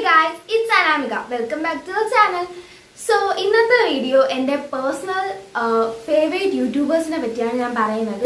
Guys it's Anamika welcome back to the channel so ഇന്നത്തെ video എൻ്റെ personal favourite യൂട്യൂബേഴ്സിനെ പറ്റിയാണ് ഞാൻ പറയുന്നത്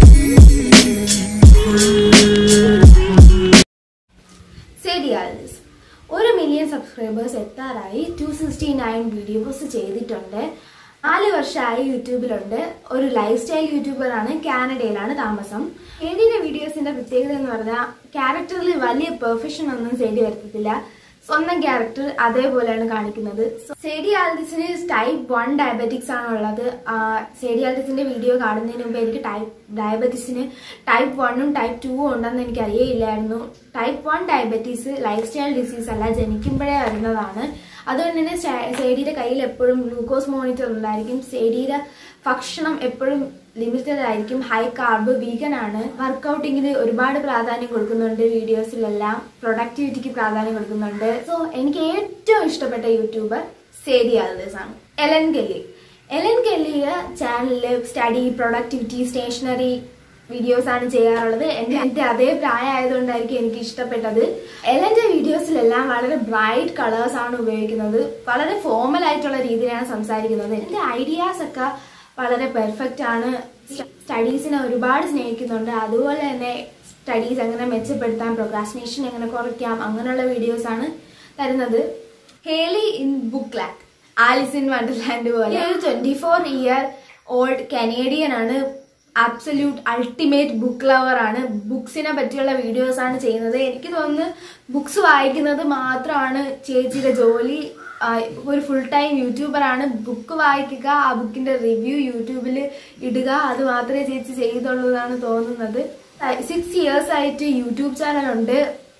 സേഡിയാലിസ് ഒരു മില്യൺ സബ്സ്ക്രൈബേഴ്സ് എത്താറായി ടു സിക്സ്റ്റി നയൻ വീഡിയോസ് ചെയ്തിട്ടുണ്ട് നാല് വർഷമായി യൂട്യൂബിലുണ്ട് ഒരു ലൈഫ് സ്റ്റൈൽ യൂട്യൂബറാണ് കാനഡയിലാണ് താമസം സേഡിയുടെ വീഡിയോസിന്റെ പ്രത്യേകത എന്ന് പറഞ്ഞാൽ ക്യാരക്ടറിൽ വലിയ പെർഫെക്ഷൻ ഒന്നും സേഡി വരുത്തത്തില്ല സ്വന്തം ക്യാരക്ടർ അതേപോലെയാണ് കാണിക്കുന്നത് സേഡി ആൽഡിസിന് ടൈപ്പ് വൺ ഡയബറ്റിക്സ് ആണ് ഉള്ളത് സേഡി ആൽഡിസിന്റെ വീഡിയോ കാണുന്നതിന് മുമ്പ് എനിക്ക് ടൈപ്പ് ഡയബറ്റീസിന് ടൈപ്പ് വണ്ണും ടൈപ്പ് ടൂവും ഉണ്ടെന്ന് എനിക്ക് അറിയില്ലായിരുന്നു type one diabetes life style disease അല്ല ജനിക്കുമ്പോഴേ വരുന്നതാണ് അതുകൊണ്ട് തന്നെ സേഡിയുടെ കയ്യിൽ എപ്പോഴും ഗ്ലൂക്കോസ് മോണിറ്റർ ഉണ്ടായിരിക്കും സേഡിയുടെ ഭക്ഷണം എപ്പോഴും ലിമിറ്റഡ് ആയിരിക്കും ഹൈ കാർബ് വീഗൻ ആണ് വർക്കൗട്ടിങ്ങിന് ഒരുപാട് പ്രാധാന്യം കൊടുക്കുന്നുണ്ട് വീഡിയോസിലെല്ലാം പ്രൊഡക്ടിവിറ്റിക്ക് പ്രാധാന്യം കൊടുക്കുന്നുണ്ട് സോ എനിക്ക് ഏറ്റവും ഇഷ്ടപ്പെട്ട യൂട്യൂബർ സേഡി ആൽഡേഴ്സ് ആണ് എലൻ കെല്ലി എലൻ കെല്ലിയുടെ ചാനലിൽ സ്റ്റഡി പ്രൊഡക്ടിവിറ്റി സ്റ്റേഷനറി വീഡിയോസ് ആണ് ചെയ്യാറുള്ളത് എന്റെ എന്റെ അതേ പ്രായമായതുകൊണ്ടായിരിക്കും എനിക്ക് ഇഷ്ടപ്പെട്ടത് എലന്റെ വീഡിയോസിലെല്ലാം വളരെ ബ്രൈറ്റ് കളേഴ്സ് ആണ് ഉപയോഗിക്കുന്നത് വളരെ ഫോമൽ ആയിട്ടുള്ള രീതിയിലാണ് സംസാരിക്കുന്നത് എന്റെ ഐഡിയാസ് ഒക്കെ വളരെ പെർഫെക്റ്റ് ആണ് സ്റ്റഡീസിനെ ഒരുപാട് സ്നേഹിക്കുന്നുണ്ട് അതുപോലെ തന്നെ സ്റ്റഡീസ് എങ്ങനെ മെച്ചപ്പെടുത്താം പ്രൊക്രാസ്റ്റിനേഷൻ എങ്ങനെ കുറയ്ക്കാം അങ്ങനെയുള്ള വീഡിയോസ് ആണ് തരുന്നത് Hailey in Bookland Alice in Wonderland പോലെ ഒരു twenty four year old Canadian ആണ് അബ്സല്യൂട്ട് അൾട്ടിമേറ്റ് ബുക്ക് ലവർ ആണ് ബുക്സിനെ പറ്റിയുള്ള വീഡിയോസ് ആണ് ചെയ്യുന്നത് എനിക്ക് തോന്നുന്നു ബുക്സ് വായിക്കുന്നത് മാത്രമാണ് ചേച്ചിയുടെ ജോലി ഒരു ഫുൾ ടൈം യൂട്യൂബർ ആണ് ബുക്ക് വായിക്കുക ആ ബുക്കിന്റെ റിവ്യൂ യൂട്യൂബിൽ ഇടുക അത് മാത്രമേ ചേച്ചി ചെയ്തുള്ളൂ എന്നാണ് തോന്നുന്നത് സിക്സ് ഇയേഴ്സ് ആയിട്ട് യൂട്യൂബ് ചാനൽ ഉണ്ട്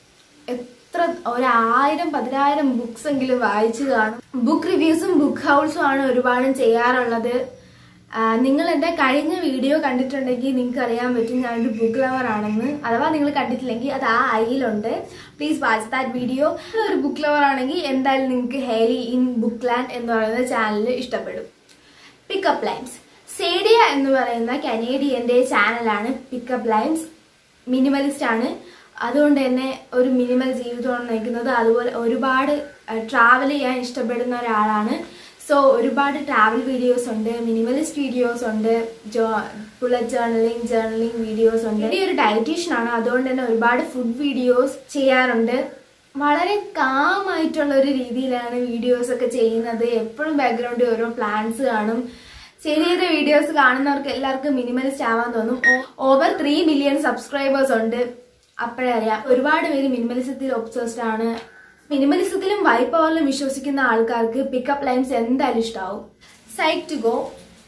എത്ര ഒരായിരം പതിനായിരം ബുക്സ് എങ്കിലും വായിച്ചു കാണും ബുക്ക് റിവ്യൂസും ബുക്ക് ഹൗൾസും ആണ് ഒരുപാടും ചെയ്യാറുള്ളത് നിങ്ങൾ എൻ്റെ കഴിഞ്ഞ വീഡിയോ കണ്ടിട്ടുണ്ടെങ്കിൽ നിങ്ങൾക്ക് അറിയാൻ പറ്റും ഞാനൊരു ബുക്ക് ലവർ ആണെന്ന് അഥവാ നിങ്ങൾ കണ്ടിട്ടില്ലെങ്കിൽ അത് ആ ഐയിലുണ്ട് പ്ലീസ് വാച്ച് ദാറ്റ് വീഡിയോ ഒരു ബുക്ക് ലവർ ആണെങ്കിൽ എന്തായാലും നിങ്ങൾക്ക് ഹേലി ഇൻ ബുക്ക് ലാൻഡ് എന്ന് പറയുന്ന ചാനൽ ഇഷ്ടപ്പെടും പിക്കപ്പ് ലൈൻസ് സേഡിയ എന്ന് പറയുന്ന കനേഡിയന്റെ ചാനലാണ് പിക്കപ്പ് ലൈൻസ് മിനിമലിസ്റ്റ് ആണ് അതുകൊണ്ട് തന്നെ ഒരു മിനിമൽ ജീവിതമാണ് നയിക്കുന്നത് അതുപോലെ ഒരുപാട് ട്രാവൽ ചെയ്യാൻ ഇഷ്ടപ്പെടുന്ന ഒരാളാണ് സോ ഒരുപാട് ട്രാവൽ വീഡിയോസ് ഉണ്ട് മിനിമലിസ്റ്റ് വീഡിയോസ് ഉണ്ട് ജോ ബുള്ളറ്റ് ജേർണലിംഗ് ജേർണലിംഗ് വീഡിയോസ് ഉണ്ട് ഈ ഒരു ഡയറ്റീഷ്യൻ ആണ് അതുകൊണ്ട് തന്നെ ഒരുപാട് ഫുഡ് വീഡിയോസ് ചെയ്യാറുണ്ട് വളരെ കാം ആയിട്ടുള്ള ഒരു രീതിയിലാണ് വീഡിയോസ് ഒക്കെ ചെയ്യുന്നത് എപ്പോഴും ബാക്ക്ഗ്രൗണ്ടിൽ ഓരോ പ്ലാൻസ് കാണും ചെറിയ വീഡിയോസ് കാണുന്നവർക്ക് എല്ലാവർക്കും മിനിമലിസ്റ്റ് ആവാൻ തോന്നും ഓവർ ത്രീ മില്യൺ സബ്സ്ക്രൈബേഴ്സ് ഉണ്ട് അപ്പോഴേ അറിയാം ഒരുപാട് പേര് മിനിമലിസത്തിൽ ഒബ്സേസ്ഡ് ആണ് മിനിമലിസത്തിലും വൈ പവറിലും വിശ്വസിക്കുന്ന ആൾക്കാർക്ക് പിക്കപ്പ് ലൈൻസ് എന്തായാലും ഇഷ്ടാവും സൈറ്റ് ടു ഗോ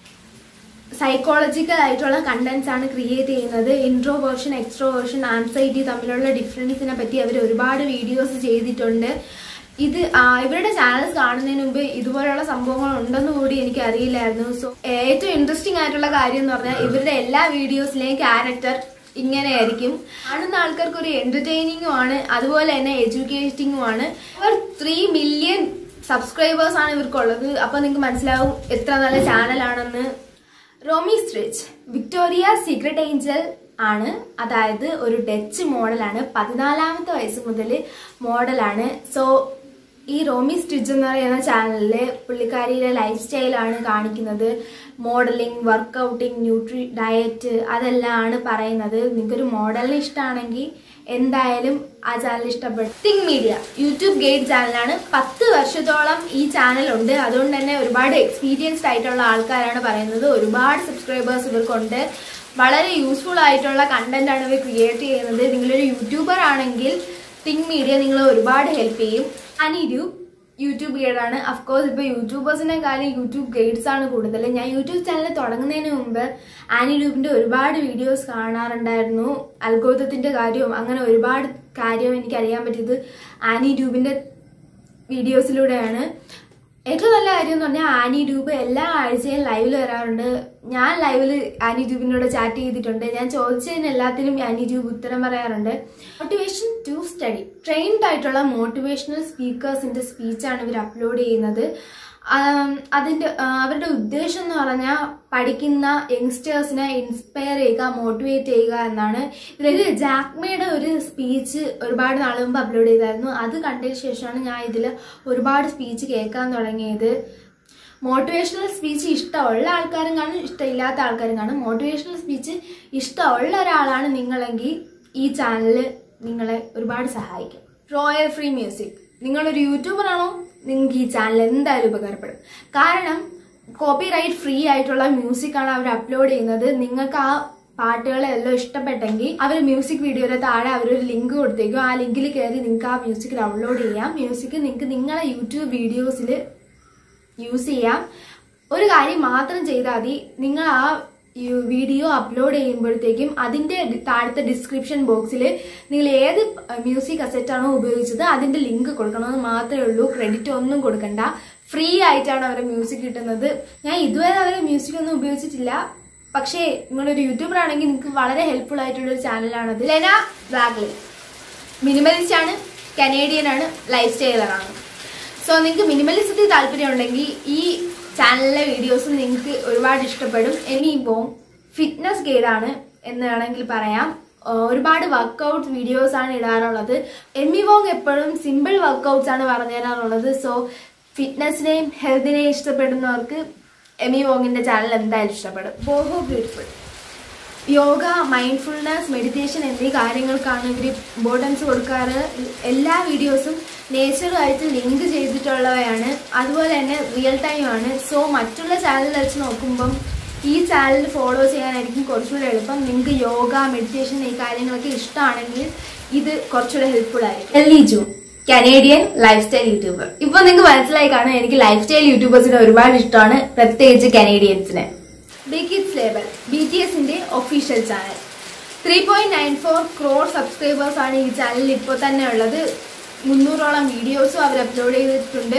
സൈക്കോളജിക്കൽ ആയിട്ടുള്ള കണ്ടന്റ്സ് ആണ് ക്രിയേറ്റ് ചെയ്യുന്നത് ഇൻട്രോവേർഷൻ എക്സ്ട്രോവേർഷൻ ആൻസൈറ്റി തമ്മിലുള്ള ഡിഫറൻസിനെ പറ്റി അവർ ഒരുപാട് വീഡിയോസ് ചെയ്തിട്ടുണ്ട് ഇത് ഇവരുടെ ചാനൽസ് കാണുന്നതിന് മുമ്പ് ഇതുപോലുള്ള സംഭവങ്ങൾ ഉണ്ടെന്ന് കൂടി എനിക്ക് അറിയില്ലായിരുന്നു സോ ഏറ്റവും ഇൻട്രസ്റ്റിംഗ് ആയിട്ടുള്ള കാര്യം എന്ന് പറഞ്ഞാൽ ഇവരുടെ എല്ലാ വീഡിയോസിലെയും ക്യാരക്ടർ ഇങ്ങനെയായിരിക്കും കാണുന്ന ആൾക്കാർക്ക് ഒരു എന്റർടൈനിങ്ങും ആണ് അതുപോലെ തന്നെ എഡ്യൂക്കേറ്റിംഗും ആണ് ഇവർ ത്രീ മില്യൺ സബ്സ്ക്രൈബേഴ്സ് ആണ് ഇവർക്കുള്ളത് അപ്പൊ നിങ്ങൾക്ക് മനസ്സിലാവും എത്ര നല്ല ചാനലാണെന്ന് Romee Strijd Victoria secret angel ആണ് അതായത് ഒരു ഡച്ച് മോഡലാണ് പതിനാലാമത്തെ വയസ്സ് മുതൽ മോഡലാണ് സോ ഈ റോമി സ്റ്റിച്ച് എന്ന് പറയുന്ന ചാനലിൽ പുള്ളിക്കാരിയുടെ ലൈഫ് സ്റ്റൈലാണ് കാണിക്കുന്നത് മോഡലിംഗ് വർക്കൗട്ടിങ് ന്യൂട്രി ഡയറ്റ് അതെല്ലാം പറയുന്നത് നിങ്ങൾക്കൊരു മോഡലിനെ ഇഷ്ടമാണെങ്കിൽ എന്തായാലും ആ ചാനൽ ഇഷ്ടപ്പെടും തിങ് മീഡിയ യൂട്യൂബ് ഗൈഡ് ചാനലാണ് പത്ത് വർഷത്തോളം ഈ ചാനൽ ഉണ്ട് അതുകൊണ്ട് തന്നെ ഒരുപാട് എക്സ്പീരിയൻസ്ഡ് ആയിട്ടുള്ള ആൾക്കാരാണ് പറയുന്നത് ഒരുപാട് സബ്സ്ക്രൈബേഴ്സ് ഇവർക്കുണ്ട് വളരെ യൂസ്ഫുൾ ആയിട്ടുള്ള കണ്ടന്റ് ആണ് ഇവർ ക്രിയേറ്റ് ചെയ്യുന്നത് നിങ്ങളൊരു യൂട്യൂബർ ആണെങ്കിൽ തിങ് മീഡിയ നിങ്ങളെ ഒരുപാട് ഹെൽപ്പ് ചെയ്യും അനിഡ്യൂബ് യൂട്യൂബ് ഗൈഡാണ് അഫ്കോഴ്സ് ഇപ്പോൾ യൂട്യൂബേഴ്സിനെ കാര്യം യൂട്യൂബ് ഗൈഡ്സ് ആണ് കൂടുതൽ ഞാൻ യൂട്യൂബ് ചാനൽ തുടങ്ങുന്നതിന് മുമ്പ് ആനിഡ്യൂബിൻ്റെ ഒരുപാട് വീഡിയോസ് കാണാറുണ്ടായിരുന്നു അൽഗോത്തത്തിൻ്റെ കാര്യവും അങ്ങനെ ഒരുപാട് കാര്യവും എനിക്ക് അറിയാൻ പറ്റിയത് ആനിഡ്യൂബിൻ്റെ വീഡിയോസിലൂടെയാണ് ഏറ്റവും നല്ല കാര്യം എന്ന് പറഞ്ഞാൽ ആനി ട്യൂബ് എല്ലാ ആഴ്ചയും ലൈവിൽ വരാറുണ്ട് ഞാൻ ലൈവിൽ ആനി ട്യൂബിനോട് ചാറ്റ് ചെയ്തിട്ടുണ്ട് ഞാൻ ചോദിച്ചതിന് എല്ലാത്തിനും ആനി ട്യൂബ് ഉത്തരം പറയാറുണ്ട് മോട്ടിവേഷൻ ടു സ്റ്റഡി ട്രെയിൻഡ് ആയിട്ടുള്ള മോട്ടിവേഷണൽ സ്പീക്കേഴ്സിന്റെ സ്പീച്ചാണ് ഇവർ അപ്ലോഡ് ചെയ്യുന്നത് ആം, അതിന്റെ ആ, അവരുടെ ഉദ്ദേശം എന്ന് പറഞ്ഞാൽ പഠിക്കുന്ന യങ്സ്റ്റേഴ്സിനെ ഇൻസ്പയർ ചെയ്യുക മോട്ടിവേറ്റ് ചെയ്യുക എന്നാണ് ഇതിൽ ജാക്മയുടെ ഒരു സ്പീച്ച് ഒരുപാട് നാൾ മുമ്പ് അപ്ലോഡ് ചെയ്തായിരുന്നു അത് കണ്ടതിന് ശേഷമാണ് ഞാൻ ഇതിൽ ഒരുപാട് സ്പീച്ച് കേൾക്കാൻ തുടങ്ങിയത് മോട്ടിവേഷണൽ സ്പീച്ച് ഇഷ്ടമുള്ള ആൾക്കാരും കാണും ഇഷ്ടമില്ലാത്ത ആൾക്കാരും കാണും മോട്ടിവേഷണൽ സ്പീച്ച് ഇഷ്ടമുള്ള ഒരാളാണ് നിങ്ങളെങ്കിൽ ഈ ചാനൽ നിങ്ങളെ ഒരുപാട് സഹായിക്കും റോയൽ ഫ്രീ മ്യൂസിക് നിങ്ങളൊരു യൂട്യൂബർ ആണോ നിങ്ങൾക്ക് ഈ ചാനൽ എന്തായാലും ഉപകാരപ്പെടും കാരണം കോപ്പി റൈറ്റ് ഫ്രീ ആയിട്ടുള്ള മ്യൂസിക് ആണ് അവർ അപ്ലോഡ് ചെയ്യുന്നത് നിങ്ങൾക്ക് ആ പാട്ടുകളെല്ലാം ഇഷ്ടപ്പെട്ടെങ്കിൽ അവർ മ്യൂസിക് വീഡിയോയുടെ താഴെ അവരൊരു ലിങ്ക് കൊടുത്തേക്കും ആ ലിങ്കിൽ കയറി നിങ്ങൾക്ക് ആ മ്യൂസിക് ഡൗൺലോഡ് ചെയ്യാം മ്യൂസിക് നിങ്ങൾക്ക് നിങ്ങളെ യൂട്യൂബ് വീഡിയോസിൽ യൂസ് ചെയ്യാം ഒരു കാര്യം മാത്രം ചെയ്താൽ മതി നിങ്ങൾ ആ യു- വീഡിയോ അപ്ലോഡ് ചെയ്യുമ്പോഴത്തേക്കും അതിന്റെ ഡി- താഴത്തെ ഡിസ്ക്രിപ്ഷൻ ബോക്സിൽ നിങ്ങൾ ഏത് മ്യൂസിക് അസെറ്റാണോ ഉപയോഗിച്ചത് അതിന്റെ ലിങ്ക് കൊടുക്കണമെന്ന് മാത്രമേ ഉള്ളൂ ക്രെഡിറ്റ് ഒന്നും കൊടുക്കണ്ട ഫ്രീ ആയിട്ടാണ് അവരെ മ്യൂസിക് കിട്ടുന്നത് ഞാൻ ഇതുവരെ അവരെ മ്യൂസിക് ഒന്നും ഉപയോഗിച്ചിട്ടില്ല പക്ഷേ നിങ്ങളൊരു യൂട്യൂബർ ആണെങ്കിൽ നിങ്ങൾക്ക് വളരെ ഹെൽപ്ഫുൾ ആയിട്ടുള്ള ഒരു ചാനലാണത് ലെന ബ്ലാഗ്ലി മിനിമലിസ്റ്റ് ആണ് കനേഡിയൻ ആണ് ലൈഫ് സ്റ്റൈലറാണ് സോ നിങ്ങൾക്ക് മിനിമലിസത്തിൽ താല്പര്യം ഉണ്ടെങ്കിൽ ഈ ചാനലിലെ വീഡിയോസ് നിങ്ങൾക്ക് ഒരുപാട് ഇഷ്ടപ്പെടും ഇനിയിപ്പോൾ ഫിറ്റ്നസ് ഗൈഡാണ് എന്ന് വേണമെങ്കിൽ പറയാം ആ, ഒരുപാട് വർക്കൗട്ട് വീഡിയോസ് ആണ് ഇടാറുള്ളത് എമ്മി വോങ് എപ്പോഴും സിമ്പിൾ വർക്കൗട്ട്സ് ആണ് പറഞ്ഞു തരാറുള്ളത് സോ ഫിറ്റ്നസിനെയും ഹെൽത്തിനെയും ഇഷ്ടപ്പെടുന്നവർക്ക് എമി വോങ്ങിന്റെ ചാനൽ എന്തായാലും ഇഷ്ടപ്പെടും boho beautiful yoga mindfulness meditation എന്നീ കാര്യങ്ങൾക്കാണ് ഇവർ ഇമ്പോർട്ടൻസ് കൊടുക്കാറ് എല്ലാ വീഡിയോസും നേച്ചറുമായിട്ട് ലിങ്ക് ചെയ്തിട്ടുള്ളവയാണ് അതുപോലെ തന്നെ റിയൽ ടൈം ആണ് സോ മറ്റുള്ള ചാനൽ വെച്ച് നോക്കുമ്പം ഈ ചാനൽ ഫോളോ ചെയ്യാനായിരിക്കും കുറച്ചുകൂടെ എളുപ്പം നിങ്ങൾക്ക് യോഗ മെഡിറ്റേഷൻ ഈ കാര്യങ്ങളൊക്കെ ഇഷ്ടമാണെങ്കിൽ ഇത് കുറച്ചുകൂടെ ഹെൽപ്ഫുൾ ആയിരിക്കും Ellie June Canadian life style YouTuber ഇപ്പൊ നിങ്ങൾക്ക് മനസ്സിലായി കാണും എനിക്ക് ലൈഫ് സ്റ്റൈൽ യൂട്യൂബേഴ്സിനെ ഒരുപാട് ഇഷ്ടമാണ് പ്രത്യേകിച്ച് കനേഡിയൻസിനെ big kids label B T എസിന്റെ official channel three point nine four crore subscribers ആണ് ഈ ചാനലിൽ ഇപ്പോൾ തന്നെ ഉള്ളത് മുന്നൂറോളം വീഡിയോസും അവർ അപ്ലോഡ് ചെയ്തിട്ടുണ്ട്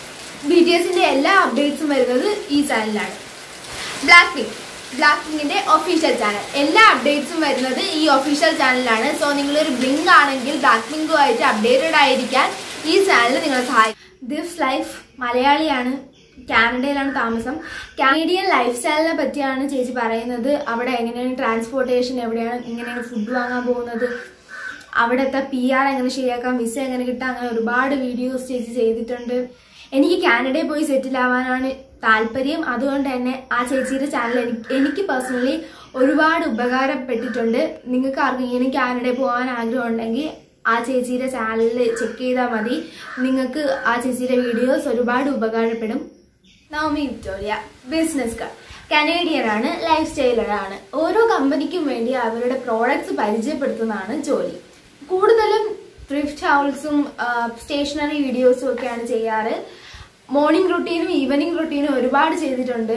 ബി ടി എസിന്റെ എല്ലാ അപ്ഡേറ്റ്സും വരുന്നത് ഈ ചാനലിലാണ് ബ്ലാക്ക് പിങ്ക് ബ്ലാക്ക് പിങ്കിന്റെ ഒഫീഷ്യൽ ചാനൽ എല്ലാ അപ്ഡേറ്റ്സും വരുന്നത് ഈ ഒഫീഷ്യൽ ചാനലിലാണ് സോ നിങ്ങളൊരു ബ്ലിങ്ക് ആണെങ്കിൽ ബ്ലാക്ക് പിങ്കുമായിട്ട് അപ്ഡേറ്റഡ് ആയിരിക്കാൻ ഈ ചാനൽ നിങ്ങളെ സഹായിക്കും ദിസ് ലൈഫ് മലയാളിയാണ് കാനഡയിലാണ് താമസം കാനഡിയൻ ലൈഫ് സ്റ്റൈലിനെ പറ്റിയാണ് ചേച്ചി പറയുന്നത് അവിടെ എങ്ങനെയാണ് ട്രാൻസ്പോർട്ടേഷൻ എവിടെയാണ് എങ്ങനെയാണ് ഫുഡ് വാങ്ങാൻ പോകുന്നത് അവിടുത്തെ പി ആർ എങ്ങനെ ശരിയാക്കാം വിസ എങ്ങനെ കിട്ടാം അങ്ങനെ ഒരുപാട് വീഡിയോസ് ചേച്ചി ചെയ്തിട്ടുണ്ട് എനിക്ക് കാനഡയിൽ പോയി സെറ്റിൽ ആവാനാണ് താല്പര്യം അതുകൊണ്ട് തന്നെ ആ ചേച്ചിയുടെ ചാനൽ എനിക്ക് എനിക്ക് പേഴ്സണലി ഒരുപാട് ഉപകാരപ്പെട്ടിട്ടുണ്ട് നിങ്ങൾക്ക് ആർക്കും ഇങ്ങനെ കാനഡയിൽ പോകാൻ ആഗ്രഹം ഉണ്ടെങ്കിൽ ആ ചേച്ചിയുടെ ചാനലിൽ ചെക്ക് ചെയ്താൽ മതി നിങ്ങൾക്ക് ആ ചേച്ചിയുടെ വീഡിയോസ് ഒരുപാട് ഉപകാരപ്പെടും Naomi Victoria business car Canadian ആണ് ലൈഫ് സ്റ്റൈലറാണ് ഓരോ കമ്പനിക്കും വേണ്ടി അവരുടെ പ്രോഡക്ട്സ് പരിചയപ്പെടുത്തുന്നതാണ് ജോലി കൂടുതലും ത്രിഫ്റ്റ് ഹൗൾസും സ്റ്റേഷനറി വീഡിയോസും ഒക്കെയാണ് ചെയ്യാറ് മോർണിംഗ് റുട്ടീനും ഈവനിങ് റുട്ടീനും ഒരുപാട് ചെയ്തിട്ടുണ്ട്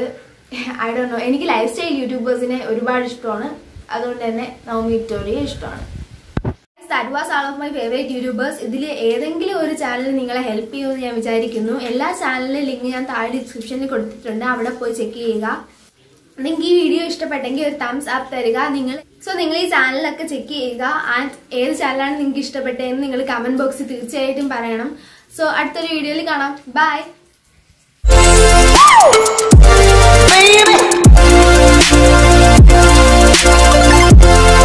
ഐ ഡോ നോ എനിക്ക് ലൈഫ് സ്റ്റൈൽ യൂട്യൂബേഴ്സിനെ ഒരുപാട് ഇഷ്ടമാണ് അതുകൊണ്ട് തന്നെ നവമി വിക്ടോറിയ ഇഷ്ടമാണ് that was all of my favourite YouTubers ഇതിൽ ഏതെങ്കിലും ഒരു ചാനൽ നിങ്ങളെ ഹെൽപ്പ് ചെയ്യുമെന്ന് ഞാൻ വിചാരിക്കുന്നു എല്ലാ ചാനലിലെ ലിങ്ക് ഞാൻ താഴെ ഡിസ്ക്രിപ്ഷനിൽ കൊടുത്തിട്ടുണ്ട് അവിടെ പോയി ചെക്ക് ചെയ്യുക നിങ്ങൾക്ക് ഈ വീഡിയോ ഇഷ്ടപ്പെട്ടെങ്കിൽ ഒരു തംസ് അപ്പ് തരിക നിങ്ങൾ സോ നിങ്ങൾ ഈ ചാനലൊക്കെ ചെക്ക് ചെയ്യുക ആൻഡ് ഏത് ചാനലാണ് നിങ്ങൾക്ക് ഇഷ്ടപ്പെട്ടതെന്ന് നിങ്ങൾ കമന്റ് ബോക്സിൽ തീർച്ചയായിട്ടും പറയണം സോ അടുത്തൊരു വീഡിയോയിൽ കാണാം ബൈ baby.